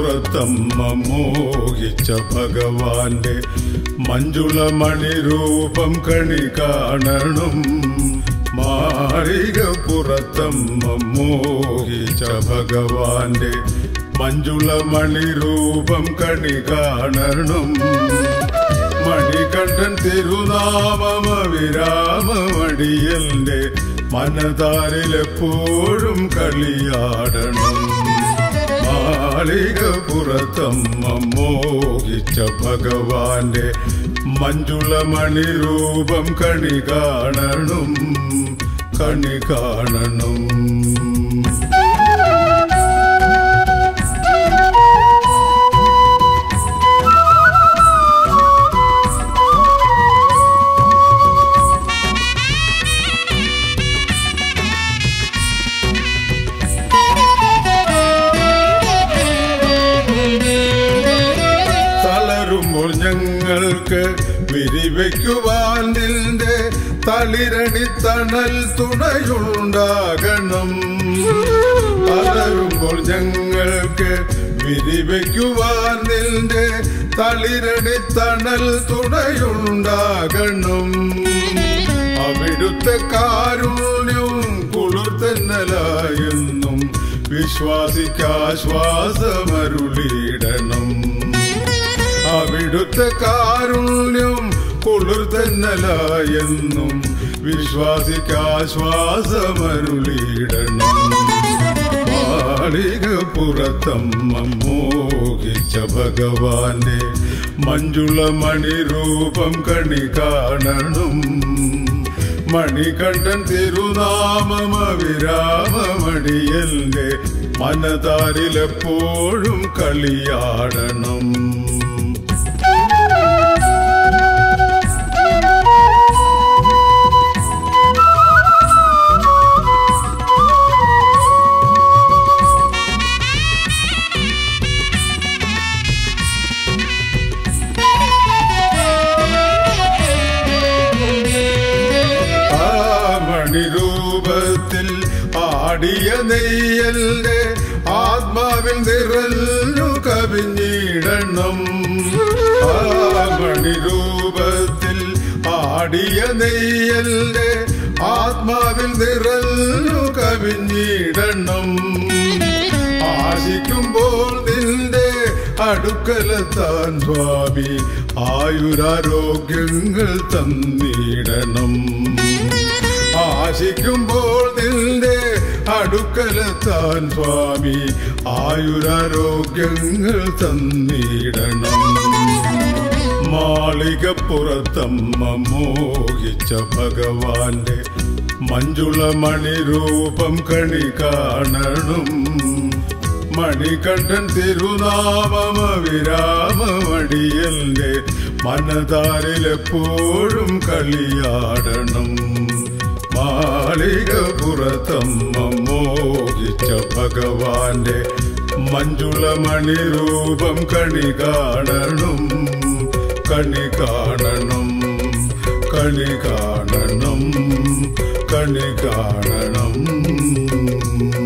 പുറത്തമ്മ മോഹിച്ച ഭഗവാന്റെ മഞ്ജുള മണിരൂപം കണി കാണണം മാളിക പുറത്തമ്മ മോഹിച്ച ഭഗവാന്റെ മഞ്ജുള മണിരൂപം കണി കാണണം മണികണ്ഠൻ തിരുനാമമ വിരാമമടിയന്റെ മനതാരിലെപ്പോഴും കളിയാടണം മാളിക പുറത്തമ്മ മോഹിച്ച ഭഗവാന്റെ മഞ്ജുള മണിരൂപം കണി കാണണം കണി കാണണം തളരുമ്പോൾ ഞങ്ങൾക്ക് വിരിവയ്ക്കുവാൻ നിന്റെ തളിരണി തണൽ തുണയുണ്ടാകണം തളരുമ്പോൾ ഞങ്ങൾക്ക് വിരിവയ്ക്കുവാൻ നിന്റെ തളിരണി തണൽ തുണയുണ്ടാകണം അവിടുത്തെ കാരുണ്യവും കുളിർത്തന്നലായെന്നും വിശ്വാസിക്കാശ്വാസമരുളിയിടണം അവിടുത്തെ കാരുണ്യം കുളിർത്തന്നലായെന്നും വിശ്വാസിക്കാശ്വാസമരുളിയിടണം മാളിക പുറത്തമ്മ മോഹിച്ച ഭഗവാന്റെ മഞ്ജുള മണിരൂപം കണി കാണണം മണികണ്ഠൻ തിരുനാമമ വിരാമമണിയന്റെ മനതാരിലെപ്പോഴും കളിയാടണം ആ മണിരൂപത്തിൽ ആടിയ നെയ്യന്റെ ആത്മാവിൽ നിറഞ്ഞു കവിഞ്ഞിടണം ആ മണിരൂപത്തിൽ ആടിയ നെയ്യന്റെ ആത്മാവിൽ നിറഞ്ഞു കവിഞ്ഞിടണം ആശിക്കുമ്പോൾ നിന്റെ അടുക്കലെത്താൻ സ്വാമി ആയുരാരോഗ്യങ്ങൾ തന്നിടണം ആശിക്കുമ്പോൾ നിന്റെ അടുക്കലെത്താൻ സ്വാമി ആയുരാരോഗ്യങ്ങൾ തന്നിടണം മാളികപ്പുറത്തമ്മ മോഹിച്ച ഭഗവാന്റെ മഞ്ജുള മണിരൂപം കണി കാണണം മണികണ്ഠൻ തിരുനാമമ വിരാമമടിയന്റെ മനതാരിലെപ്പോഴും കളിയാടണം മാളിക പുറത്തമ്മ മോഹിച്ച ഭഗവാന്റെ മഞ്ജുള മണിരൂപം കണി കാണണം കണി കാണണം കണി കാണണം കണി കാണണം